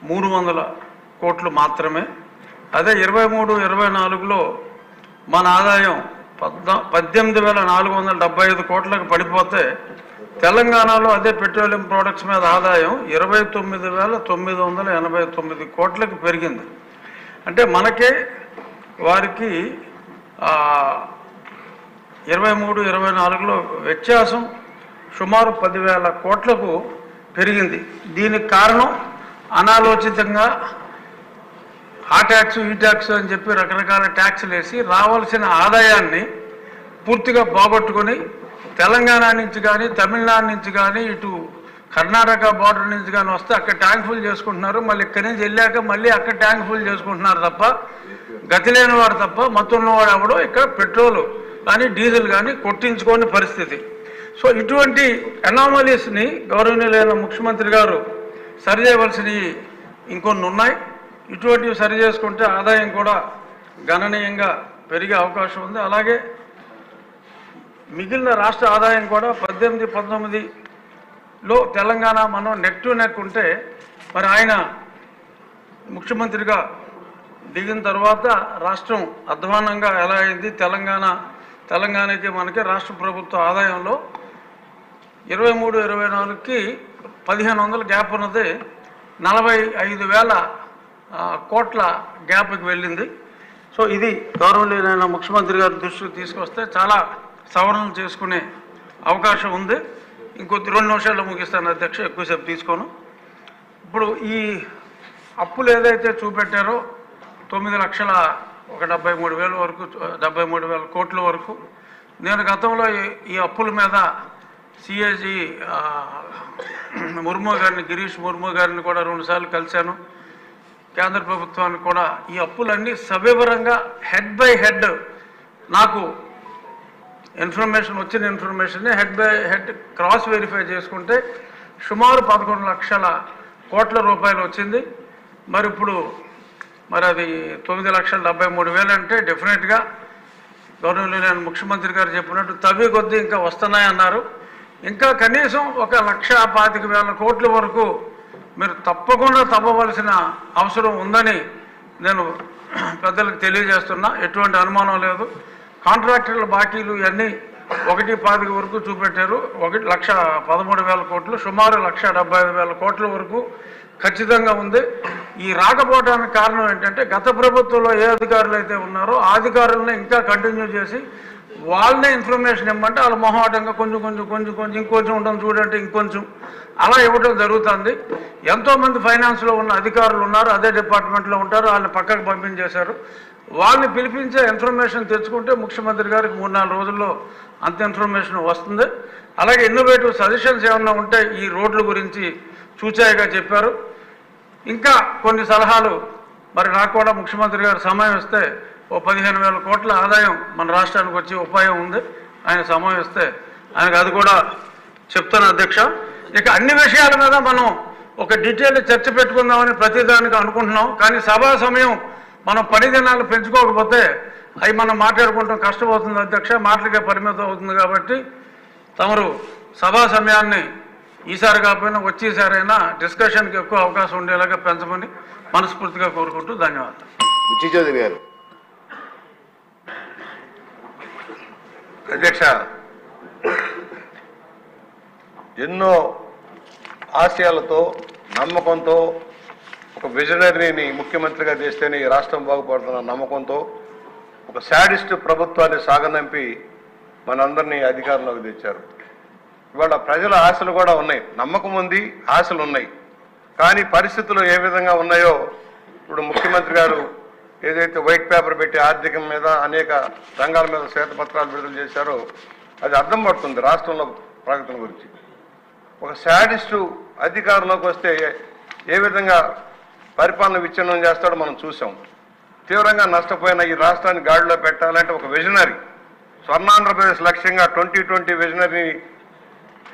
మూడు వందల కోట్లు మాత్రమే అదే ఇరవై మూడు ఇరవై నాలుగులో మన ఆదాయం పద్నా పద్దెనిమిది వేల నాలుగు వందల డెబ్బై ఐదు కోట్లకు పడిపోతే తెలంగాణలో అదే పెట్రోలియం ప్రోడక్ట్స్ మీద ఆదాయం ఇరవై తొమ్మిది వేల తొమ్మిది వందల ఎనభై తొమ్మిది కోట్లకు పెరిగింది అంటే మనకే వారికి ఆ, ఇరవై మూడు ఇరవై నాలుగులో వ్యత్యాసం సుమారు పదివేల కోట్లకు పెరిగింది దీనికి కారణం అనాలోచితంగా ఆ ట్యాక్స్ ఈ ట్యాక్స్ అని చెప్పి రకరకాల ట్యాక్స్లు వేసి రావాల్సిన ఆదాయాన్ని పూర్తిగా పోగొట్టుకొని తెలంగాణ నుంచి కానీ తమిళనాడు నుంచి కానీ ఇటు కర్ణాటక బార్డర్ నుంచి కానీ వస్తే అక్కడ ట్యాంక్ ఫుల్ చేసుకుంటున్నారు మళ్ళీ ఇక్కడి నుంచి వెళ్ళాక మళ్ళీ అక్కడ ట్యాంక్ ఫుల్ చేసుకుంటున్నారు తప్ప గతి లేని వాడు తప్ప మత్తు ఉన్నవాడు ఎవడో ఇక్కడ పెట్రోల్ కానీ డీజిల్ కానీ కొట్టించుకోని పరిస్థితి సో ఇటువంటి అనామలీస్ని గౌరవనీయులైన ముఖ్యమంత్రి గారు సరిచేయవలసినవి ఇంకొన్ని ఉన్నాయి ఇటువంటివి సరి చేసుకుంటే ఆదాయం కూడా గణనీయంగా పెరిగే అవకాశం ఉంది అలాగే మిగిలిన రాష్ట్ర ఆదాయం కూడా పద్దెనిమిది పంతొమ్మిదిలో తెలంగాణ మనం నెక్ టు నెక్ ఉంటే మరి ఆయన ముఖ్యమంత్రిగా దిగిన తర్వాత రాష్ట్రం అధ్వానంగా ఎలా అయింది తెలంగాణ తెలంగాణకి మనకి రాష్ట్ర ప్రభుత్వ ఆదాయంలో ఇరవై మూడు ఇరవై నాలుగుకి పదిహేను వందల గ్యాప్ ఉన్నది నలభై ఐదు వేల ఆ, కోట్ల గ్యాప్కి వెళ్ళింది సో ఇది గౌరవనీయులైన ముఖ్యమంత్రి గారి దృష్టికి తీసుకొస్తే చాలా సవరణలు చేసుకునే అవకాశం ఉంది ఇంకొద్ది రెండు నిమిషాల్లో ముగిస్తాను అధ్యక్ష ఎక్కువసేపు తీసుకోను ఇప్పుడు ఈ అప్పులు ఏదైతే చూపెట్టారో తొమ్మిది లక్షల ఒక డెబ్బై మూడు వేల వరకు డెబ్బై మూడు వేల కోట్ల వరకు నేను గతంలో ఈ- ఈ అప్పుల మీద సిఏజీ ముర్ము గారిని గిరీష్ ముర్ము గారిని కూడా రెండుసార్లు కలిశాను కేంద్ర ప్రభుత్వానికి కూడా ఈ అప్పులన్నీ సవివరంగా హెడ్ బై హెడ్ నాకు ఇన్ఫర్మేషన్ వచ్చిన information head by head cross verify చేసుకుంటే సుమారు పదకొండు లక్షల కోట్ల రూపాయలు వచ్చింది మరి ఇప్పుడు మరి అది తొమ్మిది లక్షల డెబ్బై మూడు వేలు అంటే డెఫినెట్గా గౌరవనీయులైన ముఖ్యమంత్రి గారు చెప్పినట్టు తవ్వి కొద్దీ ఇంకా వస్తున్నాయన్నారు ఇంకా కనీసం ఒక లక్ష పాతిక వేల కోట్ల వరకు మీరు తప్పకుండా తవ్వవలసిన అవసరం ఉందని నేను పెద్దలకు తెలియజేస్తున్నా ఎటువంటి అనుమానం లేదు కాంట్రాక్టర్ల బాకీలు ఇవన్నీ ఒకటి పాతిక వరకు చూపెట్టారు ఒకటి లక్ష పదమూడు వేల కోట్లు సుమారు లక్ష డెబ్బై ఐదు వేల కోట్ల వరకు ఖచ్చితంగా ఉంది ఈ రాకపోవడానికి కారణం ఏంటంటే గత ప్రభుత్వంలో ఏ అధికారులు అయితే ఉన్నారో ఆ అధికారులను ఇంకా కంటిన్యూ చేసి వాళ్ళనే ఇన్ఫర్మేషన్ ఇవ్వమంటే వాళ్ళ మొహమాటంగా కొంచెం కొంచెం కొంచెం కొంచెం ఇంకొంచెం ఉంటుంది చూడంటే ఇంకొంచెం అలా ఇవ్వడం జరుగుతుంది ఎంతోమంది ఫైనాన్స్లో ఉన్న అధికారులు ఉన్నారు అదే డిపార్ట్మెంట్లో ఉంటారు వాళ్ళని పక్కకు పంపించేశారు వాళ్ళని పిలిపించే ఇన్ఫర్మేషన్ తెచ్చుకుంటే ముఖ్యమంత్రి గారికి మూడు నాలుగు రోజుల్లో అంత ఇన్ఫర్మేషన్ వస్తుంది అలాగే ఇన్నోవేటివ్ సజెషన్స్ ఏమన్నా ఉంటే ఈ రోడ్ల గురించి చూచాయిగా చెప్పారు ఇంకా కొన్ని సలహాలు మరి నాకు కూడా ముఖ్యమంత్రి గారు సమయం ఇస్తే ఓ పదిహేను వేల కోట్ల ఆదాయం మన రాష్ట్రానికి వచ్చే ఉపాయం ఉంది ఆయన సమయం ఇస్తే ఆయనకు అది కూడా చెప్తాను అధ్యక్ష ఇక అన్ని విషయాల మీద మనం ఒక డీటెయిల్ చర్చ పెట్టుకుందామని ప్రతిదానికి అనుకుంటున్నాం కానీ సభా సమయం మనం పని దినాలు పెంచుకోకపోతే అవి మనం మాట్లాడుకుంటాం కష్టమవుతుంది అధ్యక్ష మాటలకే పరిమితం అవుతుంది కాబట్టి తమరు సభా సమయాన్ని ఈసారి కాకపోయినా వచ్చేసారైనా డిస్కషన్కి ఎక్కువ అవకాశం ఉండేలాగా పెంచమని మనస్ఫూర్తిగా కోరుకుంటూ ధన్యవాదాలు బుచ్చి చౌదరి గారు అధ్యక్ష ఎన్నో ఆశయాలతో నమ్మకంతో ఒక విజనరీని ముఖ్యమంత్రిగా చేస్తేనే ఈ రాష్ట్రం బాగుపడుతున్న నమ్మకంతో ఒక శాడిస్ట్ ప్రభుత్వాన్ని సాగనంపి మనందరినీ అధికారంలోకి తెచ్చారు ఇవాళ ప్రజల ఆశలు కూడా ఉన్నాయి నమ్మకం ఉంది ఆశలు ఉన్నాయి కానీ పరిస్థితులు ఏ విధంగా ఉన్నాయో ఇప్పుడు ముఖ్యమంత్రి గారు ఏదైతే వైట్ పేపర్ పెట్టి ఆర్థికం మీద అనేక రంగాల మీద శ్వేతపత్రాలు విడుదల చేశారో అది అర్థం పడుతుంది రాష్ట్రంలో ప్రగతిని గురించి ఒక శాడిస్టు అధికారంలోకి వస్తే ఏ విధంగా పరిపాలన విచ్ఛిన్నం చేస్తాడో మనం చూసాం తీవ్రంగా నష్టపోయిన ఈ రాష్ట్రాన్ని గాడిలో పెట్టాలంటే ఒక విజనరీ స్వర్ణాంధ్రప్రదేశ్ లక్ష్యంగా ట్వంటీ ట్వంటీ విజనరీ